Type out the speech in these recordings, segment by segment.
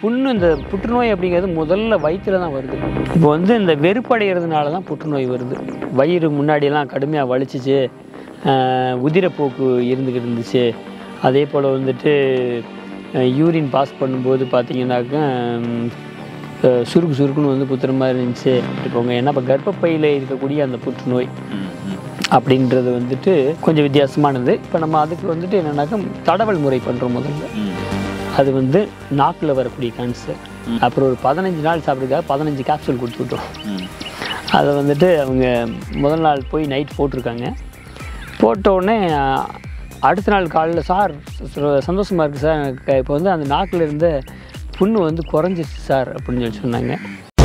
புண்ணு இந்த புற்றுநோய் அப்படிங்கிறது முதல்ல வயிற்றுல தான் வருது இப்போ வந்து இந்த வெறுப்படைகிறதுனால தான் புற்றுநோய் வருது வயிறு முன்னாடியெல்லாம் கடுமையாக வலிச்சிச்சு ஆஹ் உதிரப்போக்கு இருந்துக்கிட்டு இருந்துச்சு அதே போல் வந்துட்டு யூரின் பாஸ் பண்ணும்போது பார்த்தீங்கன்னாக்கா ம், அஹ் சுருக்கு சுருக்குன்னு வந்து குத்துற மாதிரி இருந்துச்சு இப்போங்க என்ன இப்போ கர்ப்பப்பையில் இருக்கக்கூடிய அந்த புற்றுநோய் அப்படின்றது வந்துட்டு கொஞ்சம் வித்தியாசமானது இப்போ நம்ம அதுக்கு வந்துட்டு என்னன்னாக்கா தடவல் முறை பண்ணுறோம் முதல்ல அது வந்து நாக்கில் வரக்கூடிய கேன்சர் அப்புறம் ஒரு பதினஞ்சு நாள் சாப்பிட்றதுக்காக பதினஞ்சு கேப்சூல் கொடுத்துட்டோம் அதை வந்துட்டு அவங்க முதல் நாள் போய் நைட் போட்டிருக்காங்க போட்ட உடனே அஹ், அடுத்த நாள் காலையில் சார் ச- சந்தோஷமா இருக்குது சார் எனக்கு இப்போ வந்து அந்த நாக்கில் இருந்த புண்ணு வந்து குறைஞ்சிருச்சு சார் அப்படின்னு சொல்லி சொன்னாங்க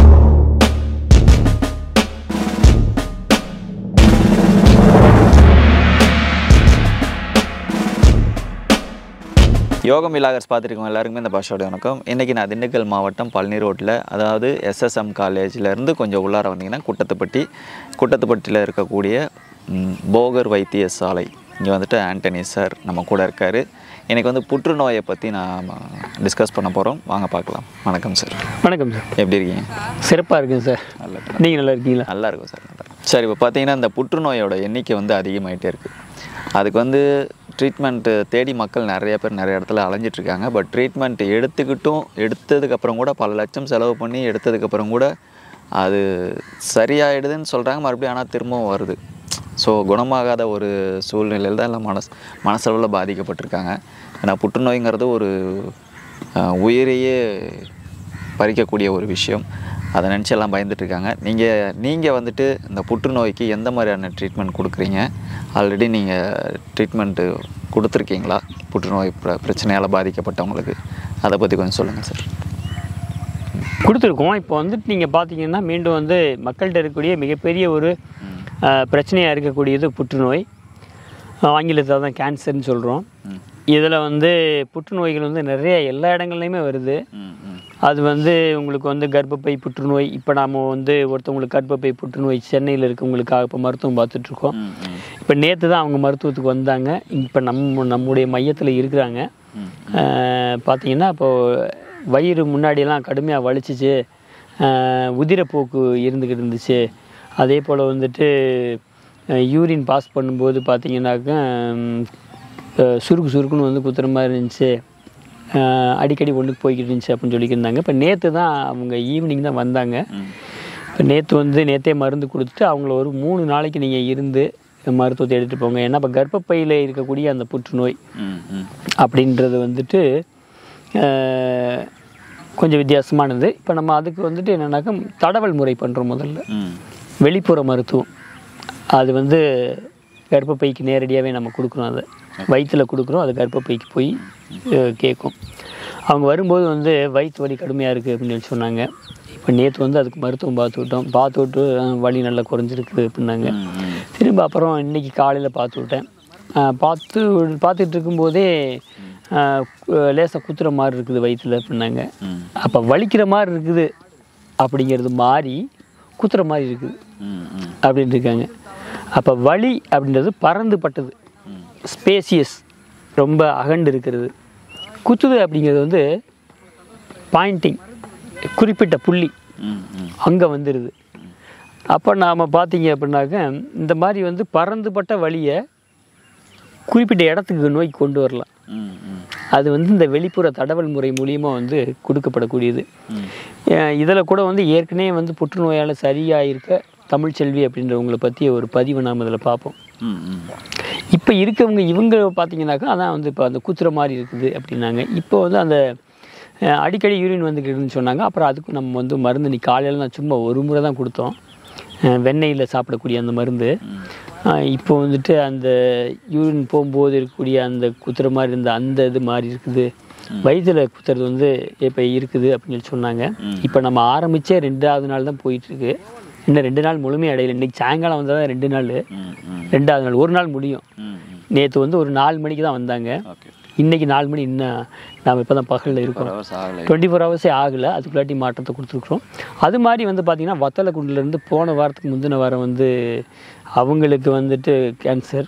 யோகம் விலாகர்ஸ் பார்த்துருக்கோம் எல்லாருக்குமே இந்த பாஷோட வணக்கம் இன்றைக்கி நான் திண்டுக்கல் மாவட்டம் பழனி ரோட்டில் அதாவது எஸ்எஸ்எம் காலேஜ்லேருந்து கொஞ்சம் உள்ளார வந்தீங்கன்னா குட்டத்துப்பட்டி குட்டத்துப்பட்டியில் இருக்கக்கூடிய ம், போகர் வைத்தியசாலை இங்கே வந்துட்டு ஆண்டனி சார் நம்ம கூட இருக்கார் இன்றைக்கி வந்து புற்றுநோயை பற்றி நான் டிஸ்கஸ் பண்ண போகிறோம் வாங்க பார்க்கலாம் வணக்கம் சார் வணக்கம் சார் எப்படி இருக்கீங்க சிறப்பாக இருக்குங்க சார் நல்லா நீங்கள் நல்லா இருக்கீங்களா நல்லா இருக்கும் சார் நல்லா இருக்கும் சார் இப்போ பார்த்தீங்கன்னா இந்த புற்றுநோயோட எண்ணிக்கை வந்து அதிகமாயிட்டே இருக்குது அதுக்கு வந்து ட்ரீட்மெண்ட்டு தேடி மக்கள் நிறைய பேர் நிறைய இடத்துல அலைஞ்சிட்டு இருக்காங்க பட் ட்ரீட்மெண்ட் எடுத்துக்கிட்டும் எடுத்ததுக்கப்புறம் கூட பல லட்சம் செலவு பண்ணி எடுத்ததுக்கப்புறம் கூட அது சரியாயிடுதுன்னு சொல்கிறாங்க மறுபடியும் ஆனால் திரும்பவும் வருது ஸோ குணமாகாத ஒரு சூழ்நிலையில் தான் எல்லாம் மனஸ் மனசளவில் பாதிக்கப்பட்டிருக்காங்க ஏன்னா புற்றுநோய்ங்கிறது ஒரு அஹ், உயிரையே பறிக்கக்கூடிய ஒரு விஷயம் அதை நினச்சி எல்லாம் பயந்துட்டு இருக்காங்க நீங்கள் நீங்கள் வந்துட்டு இந்த புற்றுநோய்க்கு எந்த மாதிரியான ட்ரீட்மெண்ட் கொடுக்குறீங்க ஆல்ரெடி நீங்கள் ட்ரீட்மெண்ட்டு கொடுத்துருக்கீங்களா புற்றுநோய் பிர பிரச்சனையால் பாதிக்கப்பட்டவங்களுக்கு அதை பற்றி கொஞ்சம் சொல்லுங்கள் சார் கொடுத்துருக்கோம் இப்போ வந்துட்டு நீங்கள் பார்த்தீங்கன்னா மீண்டும் வந்து மக்கள்கிட்ட இருக்கக்கூடிய மிகப்பெரிய ஒரு பிரச்சனையாக இருக்கக்கூடியது புற்றுநோய் அஹ் ஆங்கிலத்தில் தான் கேன்சர்னு சொல்கிறோம் இதில் வந்து புற்றுநோய்கள் வந்து நிறைய எல்லா இடங்கள்லையுமே வருது ம் ம் அது வந்து உங்களுக்கு வந்து கர்ப்பப்பை புற்றுநோய் இப்போ நாம் வந்து ஒருத்தவங்களுக்கு கர்ப்பப்பை புற்றுநோய் சென்னையில் இருக்கவங்களுக்காக இப்போ மருத்துவம் பார்த்துட்ருக்கோம் ம் ம் இப்போ நேற்று தான் அவங்க மருத்துவத்துக்கு வந்தாங்க இப்போ நம்ம நம்முடைய மையத்தில் இருக்கிறாங்க ம். அஹ் பார்த்தீங்கன்னா இப்போது வயிறு முன்னாடியெல்லாம் கடுமையாக வலிச்சிச்சு அஹ் உதிரப்போக்கு இருந்துக்கிட்டு இருந்துச்சு அதே போல் வந்துட்டு யூரின் பாஸ் பண்ணும்போது பார்த்தீங்கன்னாக்கா ம், அஹ் சுருக்கு சுருக்குன்னு வந்து குத்துற மாதிரி இருந்துச்சு அஹ் அடிக்கடி ஒன்றுக்கு போய்கிட்டு இருந்துச்சு அப்படின்னு சொல்லியிருந்தாங்க இப்போ நேற்று தான் அவங்க ஈவினிங் தான் வந்தாங்க இப்போ நேற்று வந்து நேற்றே மருந்து கொடுத்துட்டு அவங்கள ஒரு மூணு நாளைக்கு நீங்கள் இருந்து மருத்துவத்தை எடுத்துகிட்டு போங்க ஏன்னா இப்போ கர்ப்பப்பையில் இருக்கக்கூடிய அந்த புற்றுநோய் ம் ம் அப்படின்றது வந்துட்டு அஹ், கொஞ்சம் வித்தியாசமானது இப்போ நம்ம அதுக்கு வந்துட்டு என்னென்னாக்கா தடவல் முறை பண்ணுறோம் முதல்ல ம் வெளிப்புற மருத்துவம் அது வந்து கர்ப்பப்பைக்கு நேரடியாகவே நம்ம கொடுக்குறோம் அதை வயிற்றில் கொடுக்குறோம் அது கர்ப்பப்பைக்கு போய் அஹ், கேட்கும் அவங்க வரும்போது வந்து வயிற்று வலி கடுமையாக இருக்குது அப்படின்னு சொல்லி சொன்னாங்க இப்போ நேற்று வந்து அதுக்கு மருத்துவம் பார்த்து விட்டோம் பார்த்து விட்டு அஹ், வலி நல்லா குறைஞ்சிருக்கு அப்படின்னாங்க ம் ம் திரும்ப அப்புறம் இன்னைக்கு காலையில் பார்த்து விட்டேன் அஹ், பார்த்து பார்த்துட்டு இருக்கும்போதே லேசாக குத்துற மாதிரி இருக்குது வயிற்றில் அப்படின்னாங்க ம் அப்போ வலிக்கிற மாதிரி இருக்குது அப்படிங்கிறது மாறி குத்துற மாதிரி இருக்குது ம் ம் அப்படின்னு இருக்காங்க அப்போ வலி அப்படின்றது பறந்துபட்டது ஸ்பேசியஸ் ரொம்ப அகண்டு இருக்கிறது குத்துது அப்படிங்கிறது வந்து பாயிண்டிங் குறிப்பிட்ட புள்ளி ம் ம் அங்கே வந்துடுது அப்போ நாம் பார்த்தீங்க அப்படின்னாக்க இந்த மாதிரி வந்து பறந்துபட்ட வழியை குறிப்பிட்ட இடத்துக்கு நோய் கொண்டு வரலாம் ம் ம் அது வந்து இந்த வெளிப்புற தடவல் முறை மூலியமாக வந்து கொடுக்கப்படக்கூடியது ம் இதில் கூட வந்து ஏற்கனவே வந்து புற்றுநோயால் சரியாக இருக்க தமிழ்ச்செல்வி அப்படின்றவங்கள பற்றி ஒரு பதிவை நாம் இதில் பார்ப்போம் ம் ம் இப்போ இருக்கவங்க இவங்க பார்த்தீங்கன்னாக்கா அதான் வந்து இப்போ அந்த குத்துற மாதிரி இருக்குது அப்படின்னாங்க இப்போ வந்து அந்த அஹ், அடிக்கடி யூரின் வந்துக்கிட்டுன்னு சொன்னாங்க அப்புறம் அதுக்கு நம்ம வந்து மருந்து நீ காலையில் நான் சும்மா ஒரு முறை தான் கொடுத்தோம் அஹ், வெண்ணெயில் சாப்பிடக்கூடிய அந்த மருந்து அஹ், இப்போ வந்துட்டு அந்த யூரின் போகும்போது இருக்கக்கூடிய அந்த குத்துற மாதிரி இருந்த அந்த இது மாதிரி இருக்குது வயிற்றுல குத்துறது வந்து இப்போ இருக்குது அப்படின்னு சொல்லி சொன்னாங்க இப்போ நம்ம ஆரம்பித்தே ரெண்டாவது நாள் தான் போயிட்டுருக்கு இன்னும் ரெண்டு நாள் முழுமையாக அடையல இன்னைக்கு சாயங்காலம் வந்தால் தான் ரெண்டு நாள் ம் ம் ரெண்டாவது நாள் ஒரு நாள் முடியும் ம் ம் நேற்று வந்து ஒரு நாலு மணிக்கு தான் வந்தாங்க ஓகே இன்னைக்கு நாலு மணி இன்னும் நாம் இப்போ தான் பகலில் இருக்கோம் பரவாயில்ல ஆகலை டுவெண்ட்டி ஃபோர் ஹவர்ஸே ஆகலை அதுக்குள்ளாட்டி மாற்றத்தை கொடுத்துருக்குறோம் அது மாதிரி வந்து பார்த்திங்கன்னா வத்தலக்குண்டிலேருந்து போன வாரத்துக்கு முந்தின வாரம் வந்து அவங்களுக்கு வந்துட்டு கேன்சர்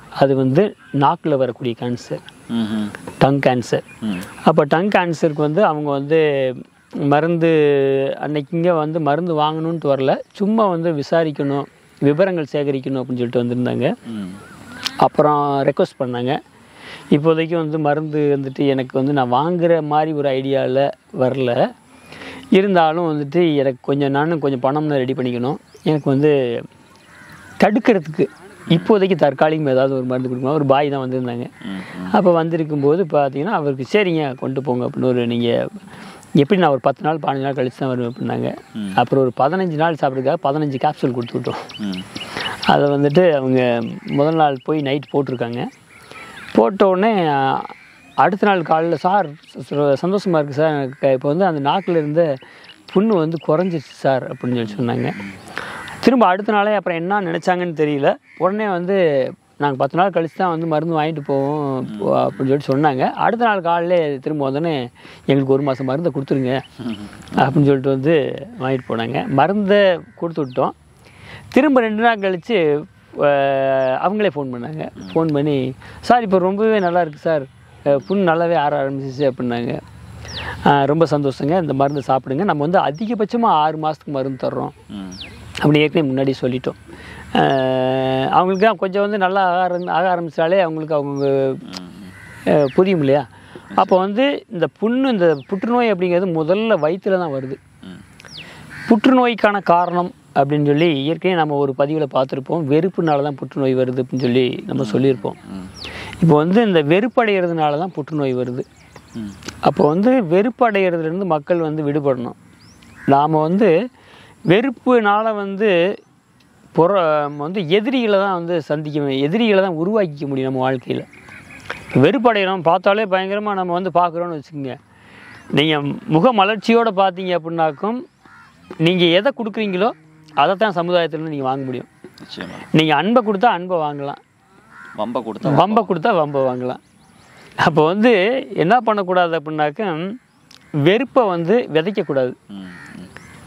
அது வந்து நாக்கில் வரக்கூடிய கேன்சர் ம் டங் கேன்சர் ம் அப்போ டங் கேன்சருக்கு வந்து அவங்க வந்து மருந்து அன்னைக்கு இங்கே வந்து மருந்து வாங்கணுன்ட்டு வரல சும்மா வந்து விசாரிக்கணும் விவரங்கள் சேகரிக்கணும் அப்படின்னு சொல்லிட்டு வந்திருந்தாங்க ம் அப்புறம் ரெக்வஸ்ட் பண்ணாங்க இப்போதைக்கு வந்து மருந்து வந்துட்டு எனக்கு வந்து நான் வாங்குற மாதிரி ஒரு ஐடியாவில் வரல இருந்தாலும் வந்துட்டு எனக்கு கொஞ்சம் நானும் கொஞ்சம் பணம்னு ரெடி பண்ணிக்கணும் எனக்கு வந்து தடுக்கிறதுக்கு இப்போதைக்கு தற்காலிகம் ஏதாவது ஒரு மருந்து கொடுக்கணும் ஒரு பாய் தான் வந்திருந்தாங்க ம் அப்போ வந்திருக்கும் போது பார்த்தீங்கன்னா அவருக்கு சரிங்க கொண்டு போங்க அப்படின்னு ஒரு நீங்கள் எப்படி நான் ஒரு பத்து நாள் பதினஞ்சு நாள் கழிச்சு தான் வருவேன் அப்படின்னாங்க ம். அப்புறம் ஒரு பதினஞ்சு நாள் சாப்பிட்றதுக்காக பதினஞ்சு கேப்சூல் கொடுத்து விட்டோம் ம் அதை வந்துட்டு அவங்க முதல் நாள் போய் நைட் போட்டிருக்காங்க போட்ட உடனே அஹ், அடுத்த நாள் காலையில் சார் ச- சந்தோஷமா இருக்குது சார் எனக்கு இப்போ வந்து அந்த நாக்கில் இருந்த புண்ணு வந்து குறைஞ்சிருச்சு சார் அப்படின்னு சொல்லி சொன்னாங்க திரும்ப அடுத்த நாளே அப்புறம் என்ன நினச்சாங்கன்னு தெரியல உடனே வந்து நாங்கள் பத்து நாள் கழிச்சு தான் வந்து மருந்து வாங்கிட்டு போவோம் போ- அப்படின்னு சொல்லிட்டு சொன்னாங்க அடுத்த நாள் காலையிலே திரும்ப வந்தோடனே எங்களுக்கு ஒரு மாதம் மருந்தை கொடுத்துருங்க அப்படின்னு சொல்லிட்டு வந்து வாங்கிட்டு போனாங்க மருந்தை கொடுத்து விட்டோம் திரும்ப ரெண்டு நாள் கழித்து அவங்களே ஃபோன் பண்ணாங்க ஃபோன் பண்ணி சார் இப்போ ரொம்பவே நல்லா இருக்குது சார் அஹ், புண் நல்லாவே ஆற ஆரம்பிச்சிச்சு அப்படின்னாங்க அஹ், ரொம்ப சந்தோஷங்க இந்த மருந்து சாப்பிடுங்க நம்ம வந்து அதிகபட்சமாக ஆறு மாதத்துக்கு மருந்து தர்றோம் ம் அப்படி ஏற்கனவே முன்னாடி சொல்லிட்டோம் அஹ், அவங்களுக்கு தான் கொஞ்சம் வந்து நல்லா ஆக ஆரம்பி ஆக ஆரம்பித்தாலே அவங்களுக்கு அவங்க அஹ், புரியும் இல்லையா அப்போ வந்து இந்த புண்ணு இந்த புற்றுநோய் அப்படிங்கிறது முதல்ல வயிற்றுல தான் வருது ம் புற்றுநோய்க்கான காரணம் அப்படின்னு சொல்லி இயற்கையாக நம்ம ஒரு பதிவில் பார்த்துருப்போம் வெறுப்புனால தான் புற்றுநோய் வருது அப்படின்னு சொல்லி நம்ம சொல்லியிருப்போம் ம் இப்போ வந்து இந்த வெறுப்படைகிறதுனால தான் புற்றுநோய் வருது ம் அப்போ வந்து வெறுப்படைகிறதுலேருந்து மக்கள் வந்து விடுபடணும் நாம் வந்து வெறுப்புனால வந்து புற வந்து எதிரிகளை தான் வந்து சந்திக்க எதிரிகளை தான் உருவாக்கிக்க முடியும் நம்ம வாழ்க்கையில் வெறுப்படைகிறோம் பார்த்தாலே பயங்கரமாக நம்ம வந்து பார்க்குறோன்னு வச்சுக்கோங்க நீங்கள் முக மலர்ச்சியோடு பார்த்தீங்க அப்படின்னாக்கும் நீங்கள் எதை கொடுக்குறீங்களோ அதை தான் சமுதாயத்தில் நீங்கள் வாங்க முடியும் நிச்சயமா நீங்கள் அன்பை கொடுத்தா அன்பை வாங்கலாம் வம்ப கொடுத்தா வம்பை கொடுத்தா வம்பை வாங்கலாம் அப்போ வந்து என்ன பண்ணக்கூடாது அப்படின்னாக்க வெறுப்பை வந்து விதைக்கக்கூடாது ம் ம்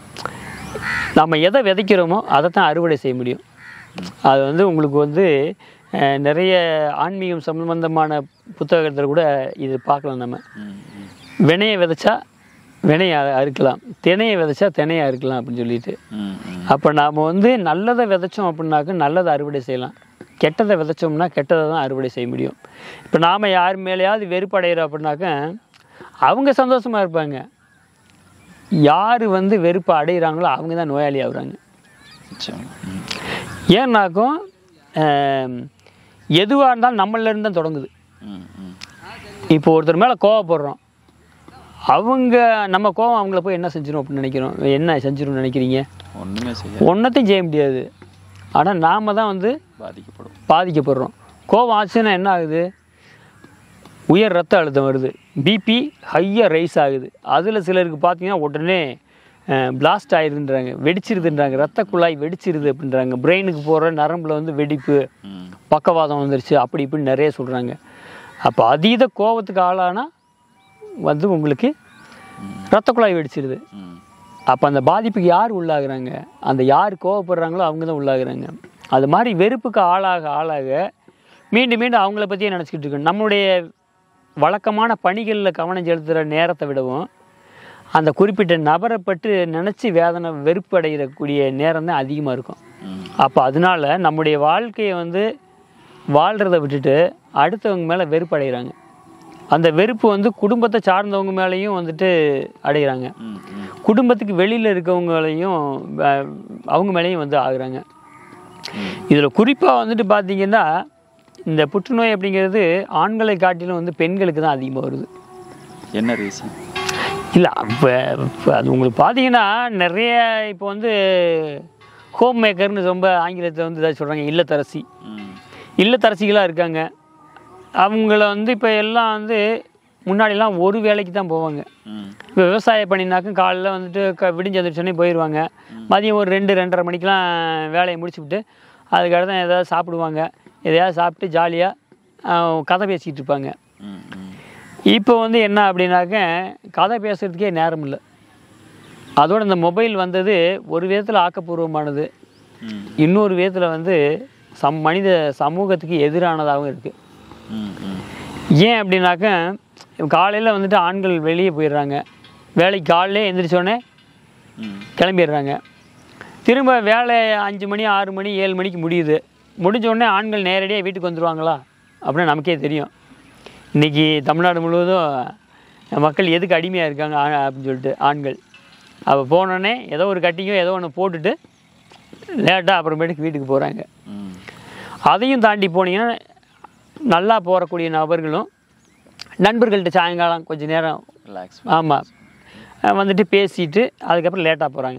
நம்ம எதை விதைக்கிறோமோ அதை தான் அறுவடை செய்ய முடியும் அது வந்து உங்களுக்கு வந்து அஹ், நிறைய ஆன்மீகம் சம்பந்தமான புத்தகத்தில் கூட இது பார்க்கலாம் நம்ம ம் ம் வினையை விதைச்சா வினையை அ- அறுக்கலாம் தினையை விதைச்சா தினையை அறுக்கலாம் அப்படின்னு சொல்லிட்டு ம் ம் அப்போ நாம் வந்து நல்லதை விதைச்சோம் அப்படின்னாக்க நல்லதை அறுவடை செய்யலாம் கெட்டதை விதைச்சோம்னா கெட்டதை தான் அறுவடை செய்ய முடியும் இப்போ நாம் யார் மேலேயாவது வெறுப்படைகிறோம் அப்படின்னாக்க அவங்க சந்தோஷமாக இருப்பாங்க யார் வந்து வெறுப்பை அடைகிறாங்களோ அவங்க தான் நோயாளி ஆகுறாங்க நிச்சயமா ம் ஏன்னாக்கும் எதுவாக இருந்தாலும் நம்மள்ல இருந்து தான் தொடங்குது ம் ம் இப்போ ஒருத்தர் மேலே கோவப்படுறோம் அவங்க நம்ம கோவம் அவங்கள போய் என்ன செஞ்சிடும் அப்படின்னு நினைக்கிறோம் என்ன செஞ்சிடும் நினைக்கிறீங்க ஒன்றுமே செய்ய ஒன்றத்தையும் செய்ய முடியாது ஆனால் நாம் தான் வந்து பாதிக்கப்படும் பாதிக்கப்படுறோம் கோவம் ஆச்சுன்னா என்ன ஆகுது உயர் ரத்த அழுத்தம் வருது பிபி ஹையாக ரைஸ் ஆகுது அதில் சிலருக்கு பார்த்தீங்கன்னா உடனே பிளாஸ்ட் ஆயிருதுன்றாங்க வெடிச்சிருதுன்றாங்க ரத்த குழாய் வெடிச்சிருது அப்படின்றாங்க பிரெயினுக்கு போகிற நரம்பில் வந்து வெடிப்பு ம் பக்கவாதம் வந்துருச்சு அப்படி இப்படின்னு நிறைய சொல்கிறாங்க அப்போ அதீத கோவத்துக்கு ஆளானா வந்து உங்களுக்கு ரத்த குழாய் வெடிச்சிருது ம் அப்போ அந்த பாதிப்புக்கு யார் உள்ளாகுறாங்க அந்த யார் கோவப்படுறாங்களோ அவங்க தான் உள்ளாகுறாங்க அது மாதிரி வெறுப்புக்கு ஆளாக ஆளாக மீண்டும் மீண்டும் அவங்கள பற்றியே நினச்சிக்கிட்டு இருக்கோம் நம்மளுடைய வழக்கமான பணிகளில் கவனம் செலுத்துகிற நேரத்தை விடவும் அந்த குறிப்பிட்ட நபரை பற்றி நினச்சி வேதனை வெறுப்பு அடைகிறக்கூடிய நேரம் தான் அதிகமாக இருக்கும் ம் அப்போ அதனால நம்முடைய வாழ்க்கையை வந்து வாழ்கிறத விட்டுட்டு அடுத்தவங்க மேலே வெறுப்பு அடைகிறாங்க அந்த வெறுப்பு வந்து குடும்பத்தை சார்ந்தவங்க மேலேயும் வந்துட்டு அடைகிறாங்க ம் ம் குடும்பத்துக்கு வெளியில் இருக்கவங்களையும் அஹ், அவங்க மேலேயும் வந்து ஆகுறாங்க ம் இதில் குறிப்பாக வந்துட்டு பார்த்தீங்கன்னா இந்த புற்றுநோய் அப்படிங்கிறது ஆண்களை காட்டிலும் வந்து பெண்களுக்கு தான் அதிகமாக வருது என்ன ரீசன் இல்லை அப்போ அது உங்களுக்கு பார்த்தீங்கன்னா நிறைய இப்போ வந்து ஹோம் மேக்கர்னு ரொம்ப ஆங்கிலத்தில் வந்து இதாக சொல்கிறாங்க இல்லத்தரசி ம் இல்லத்தரசிகளாக இருக்காங்க அவங்கள வந்து இப்போ எல்லாம் வந்து முன்னாடிலாம் ஒரு வேலைக்கு தான் போவாங்க ம் இப்போ விவசாய பணினாக்கும் காலைல வந்துட்டு க விடிஞ்சு வந்துருச்சோன்னே போயிடுவாங்க மதியம் ஒரு ரெண்டு ரெண்டரை மணிக்கெலாம் வேலையை முடிச்சுவிட்டு அதுக்கடுத்து ஏதாவது சாப்பிடுவாங்க எதையாவது சாப்பிட்டு ஜாலியாக கதை பேசிக்கிட்டு இருப்பாங்க ம் ம் இப்போ வந்து என்ன அப்படின்னாக்க கதை பேசுகிறதுக்கே நேரம் இல்லை அதோட இந்த மொபைல் வந்தது ஒரு விதத்தில் ஆக்கப்பூர்வமானது ம் இன்னொரு விதத்தில் வந்து சம் மனித சமூகத்துக்கு எதிரானதாகவும் இருக்குது ம் ம் ஏன் அப்படின்னாக்க காலையில் வந்துட்டு ஆண்கள் வெளியே போயிடுறாங்க வேலைக்கு காலையிலே எந்திரிச்சோடனே ம் கிளம்பிடுறாங்க திரும்ப வேலை அஞ்சு மணி ஆறு மணி ஏழு மணிக்கு முடியுது முடிஞ்ச உடனே ஆண்கள் நேரடியாக வீட்டுக்கு வந்துடுவாங்களா அப்படின்னு நமக்கே தெரியும் இன்றைக்கி தமிழ்நாடு முழுவதும் மக்கள் எதுக்கு அடிமையாக இருக்காங்க ஆ- அப்படின்னு சொல்லிட்டு ஆண்கள் அப்போ போனோடனே ஏதோ ஒரு கட்டிங்கோ ஏதோ ஒன்று போட்டுட்டு லேட்டாக அப்புறமேட்டுக்கு வீட்டுக்கு போகிறாங்க ம் அதையும் தாண்டி போனீங்கன்னா நல்லா போகக்கூடிய நபர்களும் நண்பர்கள்ட்ட சாயங்காலம் கொஞ்சம் நேரம் ரிலாக்ஸ் ஆமாம் வந்துட்டு பேசிட்டு அதுக்கப்புறம் லேட்டாக போகிறாங்க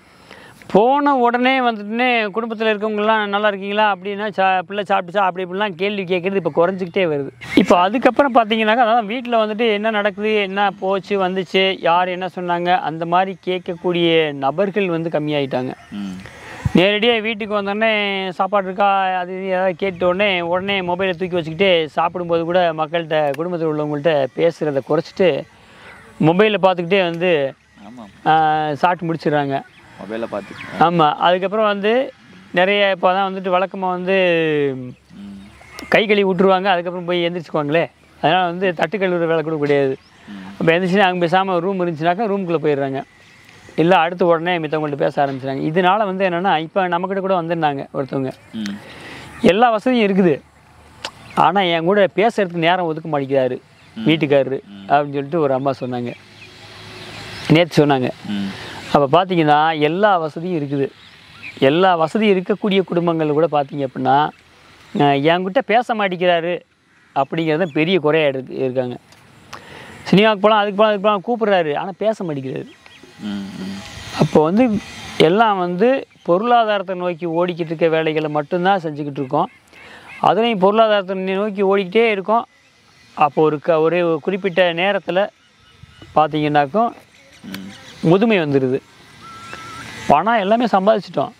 போன உடனே வந்துட்டுனே குடும்பத்தில் இருக்கவங்கலாம் நல்லா இருக்கீங்களா அப்படின்னா சா பிள்ளை சாப்பிட்டுச்சா அப்படி இப்படிலாம் கேள்வி கேட்குறது இப்போ குறைஞ்சிக்கிட்டே வருது இப்போ அதுக்கப்புறம் பார்த்தீங்கன்னாக்கா அதான் வீட்டில் வந்துட்டு என்ன நடக்குது என்ன போச்சு வந்துச்சு யார் என்ன சொன்னாங்க அந்த மாதிரி கேட்கக்கூடிய நபர்கள் வந்து கம்மியாயிட்டாங்க ம் நேரடியாக வீட்டுக்கு வந்தோடனே சாப்பாடு இருக்கா அது இது ஏதாவது கேட்ட உடனே உடனே மொபைலை தூக்கி வச்சுக்கிட்டு சாப்பிடும்போது கூட மக்கள்கிட்ட குடும்பத்தில் உள்ளவங்கள்ட்ட பேசுகிறத குறைச்சிட்டு மொபைலை பார்த்துக்கிட்டே வந்து ஆமாம் ஆஹ், சாப்பிட்டு முடிச்சிடுறாங்க மொபைலில் பார்த்து ஆமாம் அதுக்கப்புறம் வந்து நிறைய இப்போ தான் வந்துட்டு வழக்கமாக வந்து ம் கை கழுவி விட்டுருவாங்க அதுக்கப்புறம் போய் எந்திரிச்சுக்குவாங்களே அதனால் வந்து தட்டு கழுவுற வேலை கூட கிடையாது ம் அப்போ எந்திரிச்சுன்னா அங்கே பேசாமல் ரூம் இருந்துச்சுனாக்கா ரூமுக்குள்ளே போயிடுறாங்க இல்லை அடுத்த உடனே மித்தவங்கள்ட்ட பேச ஆரம்பிச்சிட்டாங்க இதனால வந்து என்னென்னா இப்போ நம்மக்கிட்ட கூட வந்திருந்தாங்க ஒருத்தவங்க ம் எல்லா வசதியும் இருக்குது ஆனால் என் கூட பேசுறதுக்கு நேரம் ஒதுக்க மாட்டேங்கிறாரு வீட்டுக்காரரு அப்படின்னு சொல்லிட்டு ஒரு அம்மா சொன்னாங்க நேற்று சொன்னாங்க ம் அப்போ பார்த்தீங்கன்னா எல்லா வசதியும் இருக்குது எல்லா வசதியும் இருக்கக்கூடிய குடும்பங்கள் கூட பார்த்தீங்க அப்படின்னா அஹ், என்கிட்ட பேச மாட்டேங்கிறாரு அப்படிங்கிறது தான் பெரிய குறையா இருக்கு இருக்காங்க சினிமாவுக்கு போகலாம் அதுக்கு போகலாம் அதுக்கு போகலாம் கூப்பிட்றாரு ஆனால் பேச மாட்டேங்கிறாரு ம் ம் அப்போ வந்து எல்லாம் வந்து பொருளாதாரத்தை நோக்கி ஓடிக்கிட்டு இருக்க வேலைகளை மட்டும்தான் செஞ்சுக்கிட்டு இருக்கோம் அதுலேயும் பொருளாதாரத்தை நோக்கி ஓடிக்கிட்டே இருக்கோம் அப்போ ஒரு க ஒரே ஒரு குறிப்பிட்ட நேரத்தில் பார்த்தீங்கன்னாக்கும் ம் முதுமை வந்துடுது பணம் எல்லாமே சம்பாதிச்சிட்டோம்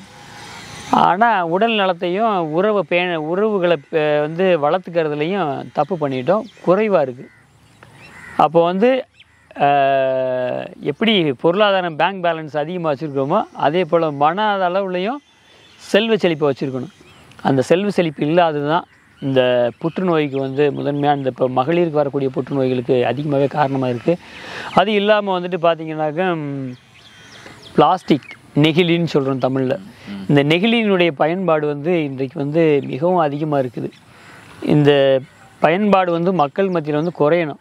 ஆனால் உடல் நலத்தையும் உறவை பேண உறவுகளை பே- வந்து வளர்த்துக்கிறதுலையும் தப்பு பண்ணிட்டோம் குறைவாக இருக்குது அப்போ வந்து ஆஹ், எப்படி பொருளாதாரம் பேங்க் பேலன்ஸ் அதிகமாக வச்சுருக்கோமோ அதே போல் மன அளவுலையும் செல்வ செழிப்பை வச்சுருக்கணும் அந்த செல்வ செழிப்பு இல்லாதது தான் இந்த புற்றுநோய்க்கு வந்து முதன்மையாக இந்த இப்போ மகளிருக்கு வரக்கூடிய புற்றுநோய்களுக்கு அதிகமாகவே காரணமாக இருக்குது அது இல்லாமல் வந்துட்டு பார்த்தீங்கன்னாக்கா ம், பிளாஸ்டிக் நெகிழின்னு சொல்கிறோம் தமிழில் இந்த நெகிழியினுடைய பயன்பாடு வந்து இன்றைக்கு வந்து மிகவும் அதிகமாக இருக்குது இந்த பயன்பாடு வந்து மக்கள் மத்தியில் வந்து குறையணும்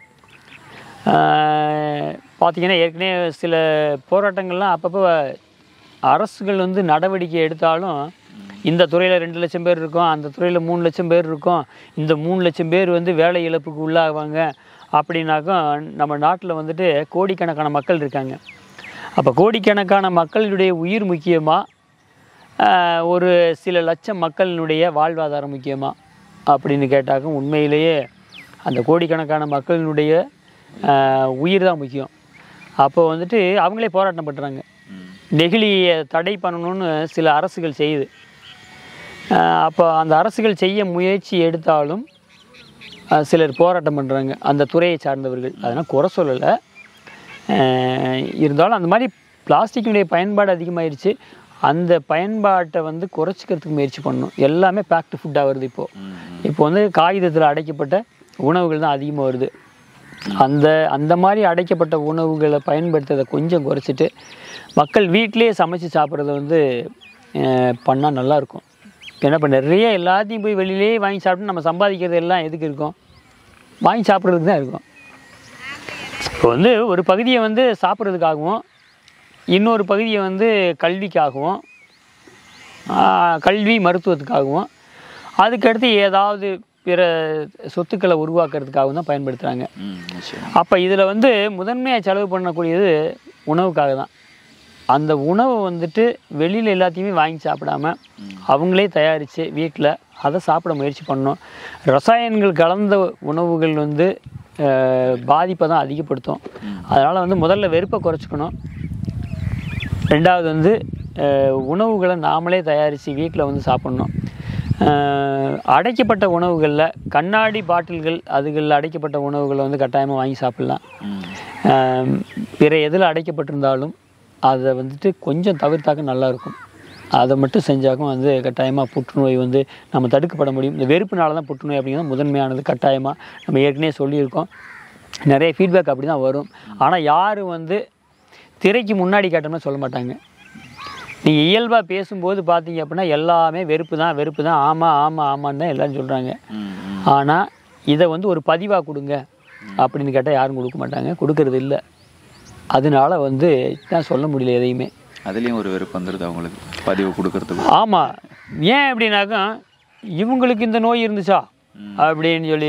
ஆஹ் பார்த்தீங்கன்னா ஏற்கனவே சில போராட்டங்கள்லாம் அப்பப்போ அரசுகள் வந்து நடவடிக்கை எடுத்தாலும் இந்த துறையில் ரெண்டு லட்சம் பேர் இருக்கும் அந்த துறையில் மூணு லட்சம் பேர் இருக்கும் இந்த மூணு லட்சம் பேர் வந்து வேலை இழப்புக்கு உள்ளாவாங்க அப்படின்னாக்கா நம்ம நாட்டில் வந்துட்டு கோடிக்கணக்கான மக்கள் இருக்காங்க அப்போ கோடிக்கணக்கான மக்களுடைய உயிர் முக்கியமாக ஒரு சில லட்சம் மக்களினுடைய வாழ்வாதாரம் முக்கியமா அப்படின்னு கேட்டாக்க உண்மையிலேயே அந்த கோடிக்கணக்கான மக்களினுடைய ஆஹ், உயிர் தான் முக்கியம் அப்போ வந்துட்டு அவங்களே போராட்டம் பண்ணுறாங்க ம் நெகிழியை தடை பண்ணணும்னு சில அரசுகள் செய்யுது ஆஹ், அப்போ அந்த அரசுகள் செய்ய முயற்சி எடுத்தாலும் ஆஹ், சிலர் போராட்டம் பண்ணுறாங்க அந்த துறையை சார்ந்தவர்கள் அதனால் குறை சொல்லலை ஆஹ், இருந்தாலும் அந்த மாதிரி பிளாஸ்டிக்கினுடைய பயன்பாடு அதிகமாயிருச்சு அந்த பயன்பாட்டை வந்து குறைச்சிக்கிறதுக்கு முயற்சி பண்ணணும் எல்லாமே பேக்டு ஃபுட்டாக வருது இப்போது ம் இப்போ வந்து காகிதத்தில் அடைக்கப்பட்ட உணவுகள் தான் அதிகமாக வருது அந்த அந்த மாதிரி அடைக்கப்பட்ட உணவுகளை பயன்படுத்துறதை கொஞ்சம் குறைச்சிட்டு மக்கள் வீட்டிலேயே சமைச்சு சாப்பிட்றத வந்து பண்ணால் நல்லாயிருக்கும் ஏன்னா இப்போ நிறைய எல்லாத்தையும் போய் வெளியிலேயே வாங்கி சாப்பிட்டு நம்ம சம்பாதிக்கிறது எல்லாம் எதுக்கு இருக்கும் வாங்கி சாப்பிட்றதுக்கு தான் இருக்கும் இப்போ வந்து ஒரு பகுதியை வந்து சாப்பிட்றதுக்காகவும் இன்னொரு பகுதியை வந்து கல்விக்காகவும் ஆஹ், கல்வி மருத்துவத்துக்காகவும் அதுக்கடுத்து ஏதாவது பிற சொத்துக்களை உருவாக்குறதுக்காகவும் தான் பயன்படுத்துகிறாங்க ம் நிச்சயம் அப்போ இதில் வந்து முதன்மையாக செலவு பண்ணக்கூடியது உணவுக்காக தான் அந்த உணவை வந்துட்டு வெளியில் எல்லாத்தையுமே வாங்கி சாப்பிடாம அவங்களே தயாரித்து வீட்டில் அதை சாப்பிட முயற்சி பண்ணணும் ரசாயனங்கள் கலந்த உணவுகள் வந்து அஹ், பாதிப்பை தான் அதிகப்படுத்தும் அதனால் வந்து முதல்ல வெறுப்பை குறைச்சிக்கணும் ரெண்டாவது வந்து அஹ், உணவுகளை நாமளே தயாரித்து வீட்டில் வந்து சாப்பிட்ணும் அஹ், அடைக்கப்பட்ட உணவுகளில் கண்ணாடி பாட்டில்கள் அதுகளில் அடைக்கப்பட்ட உணவுகளை வந்து கட்டாயமாக வாங்கி சாப்பிட்லாம் ம் அஹ், பிற எதில் அடைக்கப்பட்டிருந்தாலும் அதை வந்துட்டு கொஞ்சம் தவிர்த்தாக்க நல்லாயிருக்கும் அதை மட்டும் செஞ்சாக்கும் வந்து கட்டாயமாக புற்றுநோய் வந்து நம்ம தடுக்கப்பட முடியும் இந்த வெறுப்புனால தான் புற்றுநோய் அப்படிங்கிறது முதன்மையானது கட்டாயமாக நம்ம ஏற்கனவே சொல்லியிருக்கோம் நிறைய ஃபீட்பேக் அப்படி தான் வரும் ஆனால் யாரும் வந்து திரைக்கு முன்னாடி காட்டணும்னு சொல்ல மாட்டாங்க நீங்கள் இயல்பாக பேசும்போது பார்த்தீங்க அப்படின்னா எல்லாமே வெறுப்பு தான் வெறுப்பு தான் ஆமாம் ஆமாம் ஆமான்னு தான் எல்லாரும் சொல்கிறாங்க ஆனால் இதை வந்து ஒரு பதிவாக கொடுங்க அப்படின்னு கேட்டால் யாரும் கொடுக்க மாட்டாங்க கொடுக்கறது இல்லை அதனால வந்து தான் சொல்ல முடியல எதையுமே அதுலேயும் ஒரு வெறுப்பு வந்துடுது அவங்களுக்கு பதிவு கொடுக்கறதுக்கு ஆமாம் ஏன் அப்படின்னாக்கா இவங்களுக்கு இந்த நோய் இருந்துச்சா அப்படின்னு சொல்லி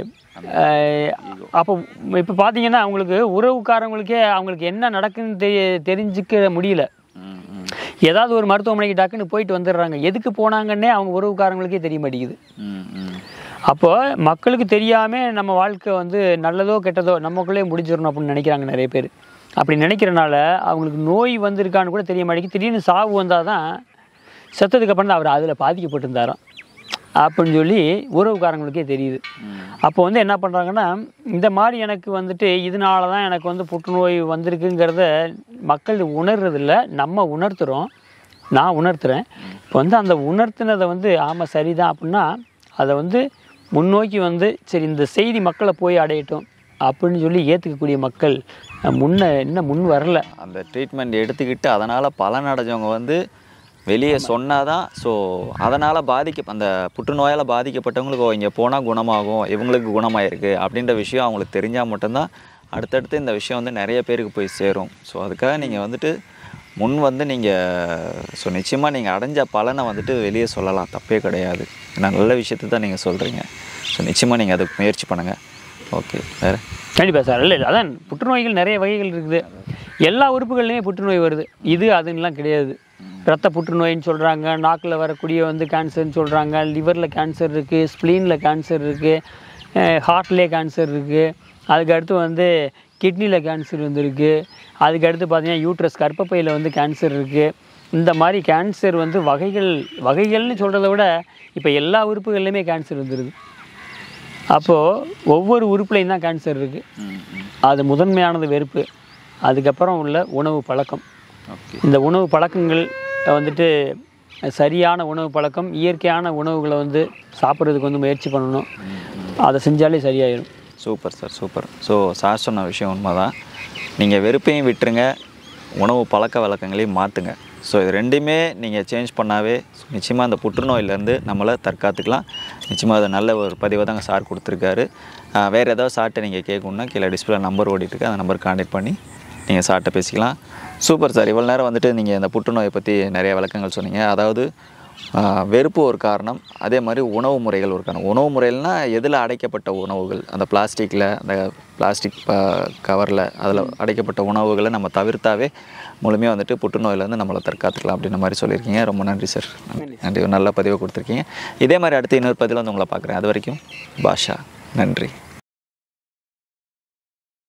அஹ், அப்போ இப்போ பார்த்தீங்கன்னா அவங்களுக்கு உறவுக்காரங்களுக்கே அவங்களுக்கு என்ன நடக்குன்னு தெரிய தெரிஞ்சுக்க முடியல ம், ம், ஏதாவது ஒரு மருத்துவமனைக்கு டக்குன்னு போயிட்டு வந்துடுறாங்க எதுக்கு போனாங்கன்னே அவங்க உறவுக்காரங்களுக்கே தெரிய மாட்டேங்குது ம், ம். அப்போ மக்களுக்கு தெரியாமல் நம்ம வாழ்க்கை வந்து நல்லதோ கெட்டதோ நமக்குள்ளே முடிஞ்சிடணும் அப்படின்னு நினைக்கிறாங்க நிறைய பேர் அப்படி நினைக்கிறனால அவங்களுக்கு நோய் வந்திருக்கான்னு கூட தெரிய மாட்டேங்குது திடீர்னு சாவு வந்தால் தான் செத்ததுக்கு அப்புறம் தான் அவர் அதில் பாதிக்கப்பட்டிருந்தாராம் அப்படின்னு சொல்லி உறவுக்காரங்களுக்கே தெரியுது அப்போ வந்து என்ன பண்ணுறாங்கன்னா இந்த மாதிரி எனக்கு வந்துட்டு இதனால தான் எனக்கு வந்து புற்றுநோய் வந்திருக்குங்கிறத மக்கள் உணர்றதில்ல நம்ம உணர்த்துறோம் நான் உணர்த்துறேன் இப்போ வந்து அந்த உணர்த்தினதை வந்து ஆமாம் சரிதான் அப்படின்னா அதை வந்து முன்னோக்கி வந்து சரி இந்த செய்தி மக்களை போய் அடையட்டும் அப்படின்னு சொல்லி ஏற்றுக்கக்கூடிய மக்கள் அஹ், முன்ன இன்னும் முன் வரல அந்த ட்ரீட்மெண்ட் எடுத்துக்கிட்டு அதனால் பலன் அடைஞ்சவங்க வந்து வெளியே சொன்னாதான் ஸோ அதனால் பாதிக்க அந்த புற்றுநோயால் பாதிக்கப்பட்டவங்களுக்கு ஓ, இங்கே போனால் குணமாகும் இவங்களுக்கு குணமாயிருக்கு அப்படின்ற விஷயம் அவங்களுக்கு தெரிஞ்சால் மட்டும்தான் அடுத்தடுத்து இந்த விஷயம் வந்து நிறைய பேருக்கு போய் சேரும் ஸோ அதுக்காக நீங்கள் வந்துட்டு முன் வந்து நீங்கள் ஸோ நிச்சயமாக நீங்கள் அடைஞ்ச பலனை வந்துட்டு வெளியே சொல்லலாம் தப்பே கிடையாது ஏன்னா நல்ல விஷயத்தை தான் நீங்கள் சொல்கிறீங்க ஸோ நிச்சயமாக நீங்கள் அதுக்கு முயற்சி பண்ணுங்கள் ஓகே வேறு கண்டிப்பாக சார் இல்லை இல்லை அதான் புற்றுநோய்கள் நிறைய வகைகள் இருக்குது எல்லா உறுப்புகள்லையுமே புற்றுநோய் வருது இது அதுன்னெலாம் கிடையாது ரத்த புற்றுநோயின்னு சொல்கிறாங்க நாக்கில் வரக்கூடிய வந்து கேன்சர்னு சொல்கிறாங்க லிவரில் கேன்சர் இருக்குது ஸ்ப்ளீனில் கேன்சர் இருக்குது ஹார்ட்லேயே கேன்சர் இருக்குது அதுக்கு அடுத்து வந்து கிட்னியில் கேன்சர் வந்துருக்கு அதுக்கு அடுத்து பார்த்தீங்கன்னா யூட்ரஸ் கர்ப்பப்பையில் வந்து கேன்சர் இருக்குது இந்த மாதிரி கேன்சர் வந்து வகைகள் வகைகள்னு சொல்கிறத விட இப்போ எல்லா உறுப்புகள்லையுமே கேன்சர் வந்துடுது அப்போது ஒவ்வொரு உறுப்புலையும் தான் கேன்சர் இருக்குது அது முதன்மையானது வெறுப்பு அதுக்கப்புறம் உள்ள உணவு பழக்கம் ஓகே இந்த உணவு பழக்கங்கள் வந்துட்டு சரியான உணவு பழக்கம் இயற்கையான உணவுகளை வந்து சாப்பிட்றதுக்கு வந்து முயற்சி பண்ணணும் அதை செஞ்சாலே சரியாயிடும் super sir super so sir சொன்ன விஷயம் உண்மைதான் நீங்கள் வெறுப்பையும் விட்டுருங்க உணவு பழக்க வழக்கங்களையும் மாற்றுங்க ஸோ இது ரெண்டுமே நீங்கள் சேஞ்ச் பண்ணாவே நிச்சயமாக அந்த புற்றுநோயிலேருந்து நம்மளை தற்காத்துக்கலாம் நிச்சயமாக அது நல்ல ஒரு பதிவை தாங்க சார் கொடுத்துருக்காரு ஆஹ் வேறு ஏதாவது சார்ட்டை நீங்கள் கேட்கணுன்னா கீழே டிஸ்பிளே நம்பர் ஓடிட்டு இருக்கு அந்த நம்பர் கான்டாக்ட் பண்ணி நீங்கள் சார்ட்டை பேசிக்கலாம் சூப்பர் சார் இவ்வளோ நேரம் வந்துட்டு நீங்கள் இந்த புற்றுநோயை பற்றி நிறைய விளக்கங்கள் சொன்னீங்க அதாவது ஆஹ் வெறுப்பு ஒரு காரணம் அதே மாதிரி உணவு முறைகள் ஒரு காரணம் உணவு முறைகள்னா எதில் அடைக்கப்பட்ட உணவுகள் அந்த பிளாஸ்டிக்கில் அந்த பிளாஸ்டிக் கவரில் அதில் அடைக்கப்பட்ட உணவுகளை நம்ம தவிர்த்தாவே முழுமையாக வந்துட்டு புற்றுநோயிலேருந்து நம்மளை தற்காத்துக்கலாம் அப்படின்ற மாதிரி சொல்லியிருக்கீங்க ரொம்ப நன்றி சார் நன்றி ஒரு நல்ல பதிவை கொடுத்துருக்கீங்க இதே மாதிரி அடுத்து இன்னொரு பதிவில் வந்து உங்களை பார்க்குறேன் அது வரைக்கும் பாஷா நன்றி